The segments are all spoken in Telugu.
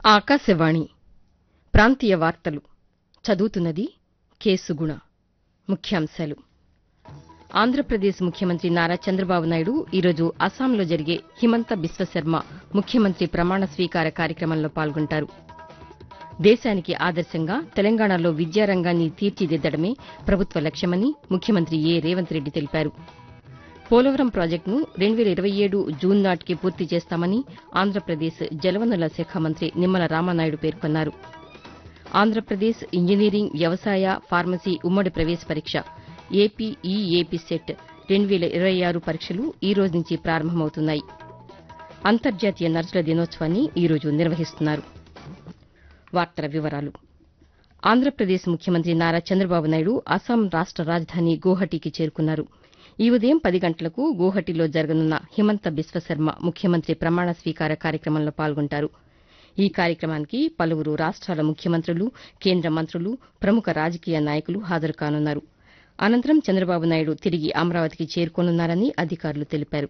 ఆకాశవాణి ప్రాంతీయ వార్తలు చదువుతున్నది కె సుగుణ ముఖ్యాంశాలు ఆంధ్రప్రదేశ్ ముఖ్యమంత్రి నారా చంద్రబాబు నాయుడు ఈరోజు అస్సాంలో జరిగే హిమంత బిశ్వశర్మ ముఖ్యమంత్రి ప్రమాణ స్వీకార కార్యక్రమంలో పాల్గొంటారు దేశానికి ఆదర్శంగా తెలంగాణలో విద్యారంగాన్ని తీర్చిదిద్దడమే ప్రభుత్వ లక్ష్యమని ముఖ్యమంత్రి ఏ రేవంత్ రెడ్డి తెలిపారు పోలవరం ప్రాజెక్టును రెండు వేల ఇరవై ఏడు జూన్ నాటికి పూర్తి చేస్తామని ఆంధ్రప్రదేశ్ జలవనరుల శాఖ మంత్రి నిమ్మల రామానాయుడు పేర్కొన్నారు ఆంధ్రప్రదేశ్ ఇంజనీరింగ్ వ్యవసాయ ఫార్మసీ ఉమ్మడి ప్రవేశ పరీక్ష ఏపీ ఈఏపీ సెట్ రెండు వేల ఇరవై ఆరు పరీక్షలు ఈ రోజు నుంచి ప్రారంభమవుతున్నాయి అంతర్జాతీయ నర్సుల దినోత్సవాన్ని ఈ రోజు నిర్వహిస్తున్నారు వార్తల వివరాలు ఆంధ్రప్రదేశ్ ముఖ్యమంత్రి నారా చంద్రబాబు నాయుడు అస్సాం రాష్ట రాజధాని గౌహటికి చేరుకున్నారు ఈ ఉదయం పది గంటలకు గౌహటిలో జరగనున్న హిమంత బిశ్వశర్మ ముఖ్యమంత్రి ప్రమాణ స్వీకార కార్యక్రమంలో పాల్గొంటారు ఈ కార్యక్రమానికి పలువురు రాష్ట్రాల ముఖ్యమంత్రులు కేంద్ర మంత్రులు ప్రముఖ రాజకీయ నాయకులు హాజరు కానున్నారు అనంతరం చంద్రబాబు నాయుడు తిరిగి అమరావతికి చేరుకోనున్నారని అధికారులు తెలిపారు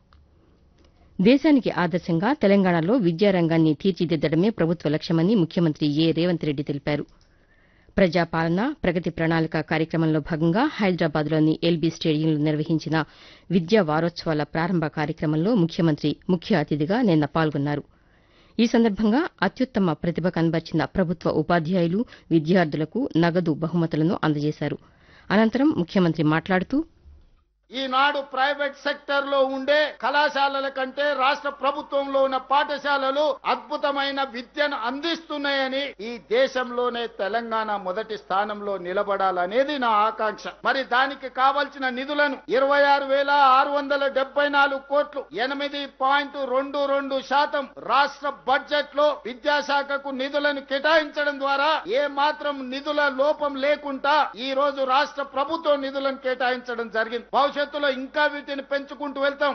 దేశానికి ఆదర్శంగా తెలంగాణలో విద్యారంగాన్ని తీర్చిదిద్దడమే ప్రభుత్వ లక్ష్యమని ముఖ్యమంత్రి ఏ రేవంత్ రెడ్డి తెలిపారు ప్రజాపాలన ప్రగతి ప్రణాళిక కార్యక్రమంలో భాగంగా హైదరాబాద్లోని ఎల్బీ స్టేడియంలో నిర్వహించిన విద్యా వారోత్సవాల ప్రారంభ కార్యక్రమంలో ముఖ్యమంత్రి ముఖ్య అతిథిగా నిన్న పాల్గొన్నారు ఈ సందర్భంగా అత్యుత్తమ ప్రతిభ కనబర్చిన ప్రభుత్వ ఉపాధ్యాయులు విద్యార్థులకు నగదు బహుమతులను అందజేశారు అనంతరం ముఖ్యమంత్రి మాట్లాడుతూ ఈనాడు ప్రైవేట్ సెక్టర్ లో ఉండే కళాశాలల కంటే రాష్ట్ర ప్రభుత్వంలో ఉన్న పాఠశాలలు అద్భుతమైన విద్యను అందిస్తున్నాయని ఈ దేశంలోనే తెలంగాణ మొదటి స్థానంలో నిలబడాలనేది నా ఆకాంక్ష మరి దానికి కావలసిన నిధులను ఇరవై ఆరు వేల ఆరు వందల డెబ్బై నాలుగు కోట్లు ఎనిమిది పాయింట్ రెండు రెండు శాతం రాష్ట్ర బడ్జెట్ లో విద్యాశాఖకు నిధులను కేటాయించడం ద్వారా ఏ మాత్రం నిధుల లోపం లేకుండా ఈ రోజు రాష్ట్ర ప్రభుత్వం నిధులను కేటాయించడం జరిగింది భవిష్యత్తులో ఇంకా వీటిని పెంచుకుంటూ వెళ్తాం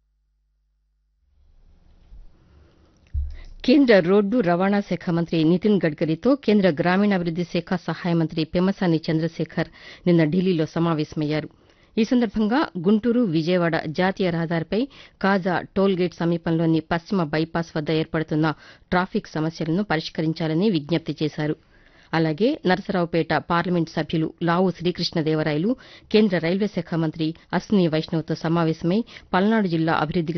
కేంద్ర రోడ్డు రవాణా శాఖ మంత్రి నితిన్ గడ్కరీతో కేంద్ర గ్రామీణాభివృద్ది శాఖ సహాయ మంత్రి పెమ్మసాని చంద్రశేఖర్ నిన్న ఢిల్లీలో సమావేశమయ్యారు ఈ సందర్భంగా గుంటూరు విజయవాడ జాతీయ రహదారిపై కాజా టోల్ గేట్ సమీపంలోని పశ్చిమ బైపాస్ వద్ద ఏర్పడుతున్న ట్రాఫిక్ సమస్యలను పరిష్కరించాలని విజ్ఞప్తి చేశారు అలాగే నరసరావుపేట పార్లమెంట్ సభ్యులు లావు శ్రీకృష్ణదేవరాయలు కేంద్ర రైల్వే శాఖ మంత్రి అశ్విని వైష్ణవ్తో సమావేశమై పల్నాడు జిల్లా అభివృద్దికి